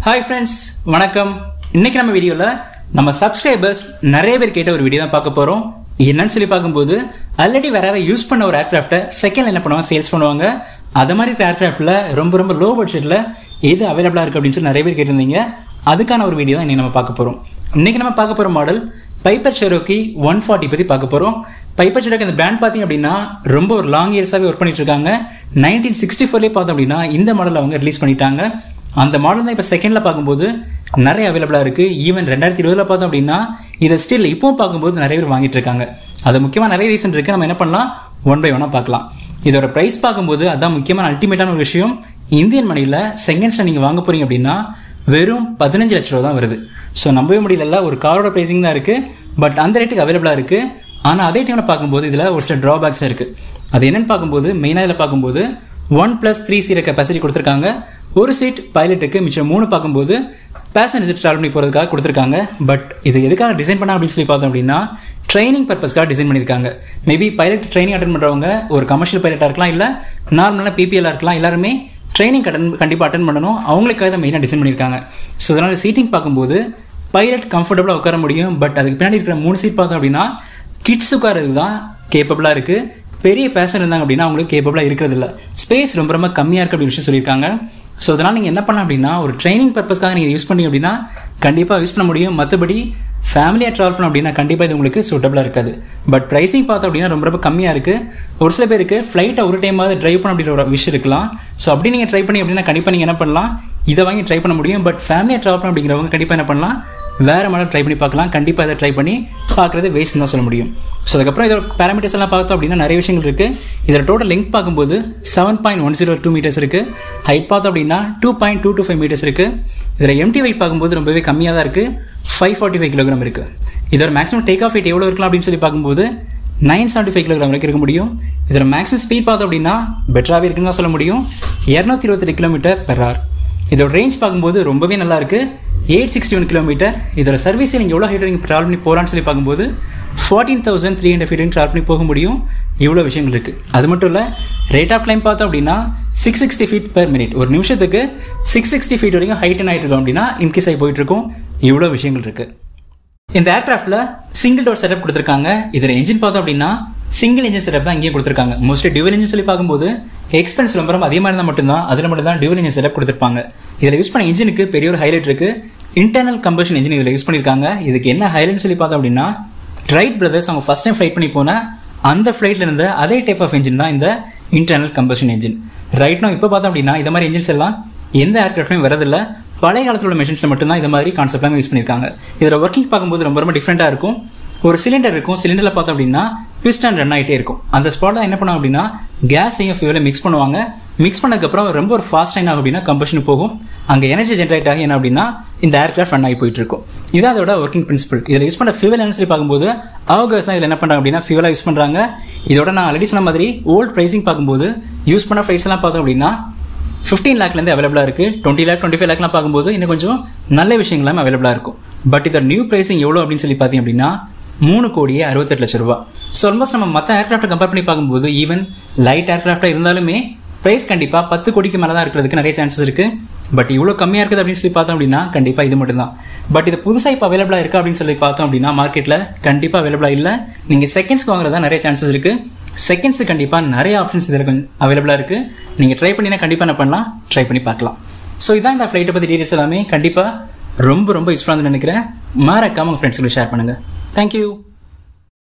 hi friends வணக்கம் இன்னைக்கு நம்ம வீடியோல நம்ம சப்ஸ்கிரைபர்ஸ் நிறைய பேர் கேட்ட ஒரு வீடியோ தான் பார்க்க போறோம் என்னன்னு சொல்லி பார்க்கும்போது ஆல்ரெடி வேற யாராவது யூஸ் பண்ண ஒரு ஏர்கிராஃப்டை செகண்ட் என்ன பண்ணுவாங்க சேல்ஸ் பண்ணுவாங்க அது மாதிரி ஏர்கிராஃப்ட்ல ரொம்ப ரொம்ப லோ பட்ஜெட்ல எது அவைலபிளா இருக்கு அப்படின்னு சொல்லி நிறைய பேர் கேட்டிருந்தீங்க அதுக்கான ஒரு வீடியோ தான் இன்னைக்கு நம்ம பார்க்க போறோம் இன்னைக்கு நம்ம பார்க்க போற model Piper Cherokee one forty பத்தி பார்க்க போறோம் பைப்பர் செரோக்கி அந்த பிராண்ட் பாத்தீங்க அப்படின்னா ரொம்ப ஒரு லாங் இயர்ஸாவே ஒர்க் பண்ணிட்டு இருக்காங்க நைன்டீன் சிக்ஸ்டி ஃபோர்லேயே பார்த்தோம் அப்படின்னா இந்த மாடல் அவங்க ரிலீஸ் பண்ணிட்டாங்க அந்த மாடல் தான் இப்போ செகண்ட்ல பார்க்கும்போது நிறைய அவைலபிளா இருக்கு ஈவன் ரெண்டாயிரத்தி இருபதுல பார்த்தோம் அப்படின்னா இதை ஸ்டில் இப்போ பார்க்கும்போது நிறைய பேர் வாங்கிட்டு இருக்காங்க அது முக்கியமா நிறைய ரீசன் இருக்கு நம்ம என்ன பண்ணலாம் ஒன் பை ஒன்னா பார்க்கலாம் இதோட பிரைஸ் பார்க்கும்போது அதான் முக்கியமான அல்டிமேட்டான ஒரு விஷயம் இந்தியன் மணியில செகண்ட்ஸ்ல நீங்க வாங்க போறீங்க அப்படின்னா வெறும் பதினஞ்சு லட்ச ரூபா தான் வருது ஸோ நம்பவே முடியல ஒரு காரோட பிரைசிங் தான் இருக்கு பட் அந்த ரேட்டுக்கு அவைலபிளா இருக்கு ஆனா அதே டைம்ல பார்க்கும்போது இதுல ஒரு சில டிராபேக்ஸ் இருக்கு அது என்னன்னு பார்க்கும்போது மெயினா இதில் பார்க்கும்போது ஒன் பிளஸ் த்ரீ சீர கெப்பாசிட்டி கொடுத்துருக்காங்க ஒரு சீட் பைலட்டுக்கு மிச்சம் மூணு பார்க்கும்போது பேசஞ்சர் ட்ராவல் பண்ணி போகிறதுக்காக கொடுத்துருக்காங்க பட் இது எதுக்காக டிசைன் பண்ண அப்படின்னு சொல்லி பார்த்தோம் அப்படின்னா ட்ரைனிங் பர்பஸ்க்காக டிசைன் பண்ணியிருக்காங்க மேபி பைலட் ட்ரைனிங் அட்டன் பண்ணுறவங்க ஒரு கமர்ஷியல் பைலட்டாக இருக்கலாம் இல்லை நார்மலான பிபிஎல்லாக இருக்கலாம் எல்லாருமே ட்ரைனிங் அட்டன் கண்டிப்பாக அட்டன் பண்ணணும் அவங்களுக்காக தான் மெயினாக டிசைன் பண்ணியிருக்காங்க ஸோ அதனால சீட்டிங் பார்க்கும்போது பைலட் கம்ஃபர்டபுளாக உட்கார முடியும் பட் அதுக்கு பின்னாடி இருக்கிற மூணு சீட் பார்த்தோம் அப்படின்னா கிட்ஸ் உட்காரதுக்கு தான் கேப்பபிளாக இருக்கு பெரிய பேசன் இருந்தாங்க அப்படின்னா அவங்களுக்கு கேப்பபிளாக இருக்கிறது இல்லை ஸ்பேஸ் ரொம்ப ரொம்ப கம்மியாக இருக்கு அப்படின்னு விஷயம் சொல்லியிருக்காங்க ஸோ அதனால் நீங்கள் என்ன பண்ணலாம் அப்படின்னா ஒரு ட்ரைனிங் பர்பஸ்க்காக நீங்கள் யூஸ் பண்ணீங்க அப்படின்னா கண்டிப்பாக யூஸ் பண்ண முடியும் மற்றபடி ஃபேமிலியாக ட்ராவல் பண்ணோம் அப்படின்னா கண்டிப்பாக இது உங்களுக்கு சூட்டபிளாக இருக்காது பட் ப்ரைஸிங் பார்த்தோம் அப்படின்னா ரொம்ப ரொம்ப கம்மியாக இருக்குது ஒரு சில பேருக்கு ஃப்ளைட்டை ஒரு டைமாவது ட்ரைவ் பண்ண அப்படின்ற ஒரு விஷயம் இருக்கலாம் ஸோ அப்படி நீங்கள் ட்ரை பண்ணி அப்படின்னா கண்டிப்பாக நீங்கள் என்ன பண்ணலாம் இதை வாங்கி ட்ரை பண்ண முடியும் பட் ஃபேமிலியாக ட்ராவல் பண்ண அப்படிங்கிறவங்க கண்டிப்பாக என்ன பண்ணலாம் வேற மாடல் ட்ரை பண்ணி பார்க்கலாம் கண்டிப்பாக இதை ட்ரை பண்ணி பார்க்குறது வேஸ்ட் தான் சொல்ல முடியும் ஸோ அதுக்கப்புறம் இதோட பேராமீட்டர்ஸ் எல்லாம் பார்த்தோம் அப்படின்னா நிறைய விஷயங்கள் இருக்கு இதோட டோட்டல் லெங்க் பார்க்கும்போது seven point one zero two meters இருக்கு ஹைட் பார்த்தோம் அப்படின்னா two point two two five meters இருக்கு இதில் எம்டி வெயிட் பார்க்கும்போது ரொம்பவே கம்மியாக தான் இருக்கு ஃபைவ் ஃபார்ட்டி ஃபைவ் கிலோகிராம் இருக்கு இதோட மேக்ஸிமம் டேக் ஆஃப் வெயிட் எவ்வளோ இருக்கலாம் அப்படின்னு சொல்லி பார்க்கும்போது நைன் செவன்டி ஃபைவ் கிலோகிராம் வரைக்கும் இருக்க முடியும் இதில் மேக்ஸிமம் ஸ்பீட் பார்த்தோம் அப்படின்னா பெட்டராகவே இருக்குன்னு தான் சொல்ல முடியும் இரநூத்தி இருபத்தெட்டு கிலோமீட்டர் பெர் ஆர் இதோட ரேஞ்ச் பார்க்கும்போது ரொம்பவே நல்லா இருக்கு எயிட் சிக்ஸ்டி ஒன் கிலோமீட்டர் இதோட சர்வீஸ் நீங்கள் எவ்வளோ ஹைட் நீங்கள் ட்ராவல் பண்ணி போகலான்னு சொல்லி பார்க்கும்போது fourteen thousand three hundred feet travel பண்ணி போக முடியும் இவ்வளோ விஷயங்கள் இருக்கு அது மட்டும் இல்லை ரேட் ஆஃப் கிளைம் பார்த்தோம் அப்படின்னா six sixty feet per minute ஒரு நிமிஷத்துக்கு சிக்ஸ் சிக்ஸ்டி ஃபீட் வரைக்கும் ஹைட் ஆகிட்டு இருக்கோம் அப்படின்னா இன்க்ரீஸ் ஆகி போயிட்டு இருக்கும் இவ்வளோ விஷயங்கள் இருக்கு இந்த ஏர்கிராஃப்ட்ல சிங்கிள் டோர் செட்டப் கொடுத்துருக்காங்க இதுல என்ஜின் பார்த்தோம் அப்படின்னா சிங்கிள் இன்ஜின் செட்டப் தான் இங்கேயே கொடுத்துருக்காங்க மோஸ்ட்லி டியூவல் இன்ஜின் சொல்லி பார்க்கும்போது எக்ஸ்பென்ஸ் ரொம்ப ரொம்ப அதிகமாக இருந்தால் மட்டும்தான் அதில் மட்டும் தான் டியூவல் இன்ஜின் செட்டப் கொடுத்துருப்பாங்க இதில் யூஸ் பண்ண இன்ஜினுக்கு பெரிய ஒரு ஹைலைட் இருக்கு இன்டர்னல் கம்பஷன் இன்ஜின் இதில் யூஸ் பண்ணியிருக்காங்க இதுக்கு என்ன ஹைலைட் சொல்லி பார்த்தோம் அப்படின்னா ரைட் பிரதர்ஸ் அவங்க ஃபர்ஸ்ட் டைம் ஃபிளைட் பண்ணி போன அந்த ஃபிளைட்ல இருந்த அதே டைப் ஆஃப் இன்ஜின் தான் இந்த இன்டர்னல் கம்பஷன் இன்ஜின் ரைட்னா இப்போ பார்த்தோம் அப்படின்னா இந்த மாதிரி இன்ஜின்ஸ் எல்லாம் எந்த ஏர்கிராஃப்ட்லையும் வரதில்ல பழைய காலத்தில் உள்ள மெஷின்ஸ்ல மட்டும்தான் இந்த மாதிரி கான்செப்ட்லாம் யூஸ் பண்ணியிருக்காங்க இதோட ஒர்க்கிங் பார்க்கும்போது ரொம்ப ரொம்ப டிஃப்ரெண்டாக இருக்கும் ஒரு சிலிண்டர் இருக்கும் சிலிண்டர்ல பார்த்தோம் அப்படின்னா பிஸ்டன் ரன் ஆகிட்டே இருக்கும் அந்த ஸ்பாட்ல என்ன பண்ணுவாங்க அப்படின்னா கேஸையும் ஃபியூலை மிக்ஸ் பண்ணுவாங்க மிக்ஸ் பண்ணதுக்கப்புறம் ரொம்ப ஒரு ஃபாஸ்ட் டைம் ஆகும் அப்படின்னா கம்பஷன் போகும் அங்கே எனர்ஜி ஜென்ரேட் ஆகி என்ன அப்படின்னா இந்த ஏர்கிராஃப்ட் ரன் ஆகி போயிட்டு இருக்கும் இது அதோட ஒர்க்கிங் பிரின்சிபல் இதில் யூஸ் பண்ண ஃபியூவல் என்ன சொல்லி பார்க்கும்போது அவகர்ஸ் தான் இதில் என்ன பண்ணுறாங்க அப்படின்னா ஃபியூலாக யூஸ் பண்ணுறாங்க இதோட நான் ஆல்ரெடி சொன்ன மாதிரி ஓல்ட் ப்ரைசிங் பார்க்கும்போது யூஸ் பண்ண ஃபிளைட்ஸ் எல்லாம் பார்த்தோம் அப்படின்னா ஃபிஃப்டீன் லேக்லேருந்து அவைலபிளாக இருக்கு டுவெண்ட்டி லேக் டுவெண்ட்டி ஃபைவ் லேக்லாம் பார்க்கும்போது இன்னும் கொஞ்சம் நல்ல விஷயங்களாம் அவைலபிளாக இருக்கும் பட் இதோட நியூ பிரைசிங் எவ்வளோ அப்படின்னு சொல்லி பார்த்தீங்க அப்படின்னா மூணு கோடியே அறுபத்தெட்டு லட்ச ரூபா ஸோ ஆல்மோஸ்ட் நம்ம மற்ற ஏர்கிராஃப்ட்டை கம்பேர் பண்ணி பார்க்கும்போது ஈவன் லைட் ஏர்கிராஃப்டாக இருந்தாலுமே ப்ரைஸ் கண்டிப்பாக பத்து கோடிக்கு மேலே தான் இருக்கிறதுக்கு நிறைய சான்சஸ் இருக்கு பட் இவ்வளோ கம்மியாக இருக்குது அப்படின்னு சொல்லி பார்த்தோம் அப்படின்னா கண்டிப்பாக இது மட்டும் தான் பட் இது புதுசாக இப்போ அவைலபிளாக இருக்கா அப்படின்னு சொல்லி பார்த்தோம் அப்படின்னா மார்க்கெட்டில் கண்டிப்பாக அவைலபிளாக இல்லை நீங்கள் செகண்ட்ஸ்க்கு வாங்குறதா நிறைய சான்சஸ் இருக்கு செகண்ட்ஸ் கண்டிப்பாக நிறைய ஆப்ஷன்ஸ் இதில் கொஞ்சம் அவைலபிளாக இருக்கு நீங்கள் ட்ரை பண்ணினா கண்டிப்பாக என்ன பண்ணலாம் ட்ரை பண்ணி பார்க்கலாம் ஸோ இதான் இந்த ஃப்ளைட்டை பற்றி டீடைல்ஸ் எல்லாமே கண்டிப்பாக ரொம்ப ரொம்ப யூஸ்ஃபுல்லாக நினைக்கிறேன் மறக்காம உங்கள் ஃப்ரெண்ட்ஸுக்கு ஷேர் பண்ணுங்கள் தேங்க்யூ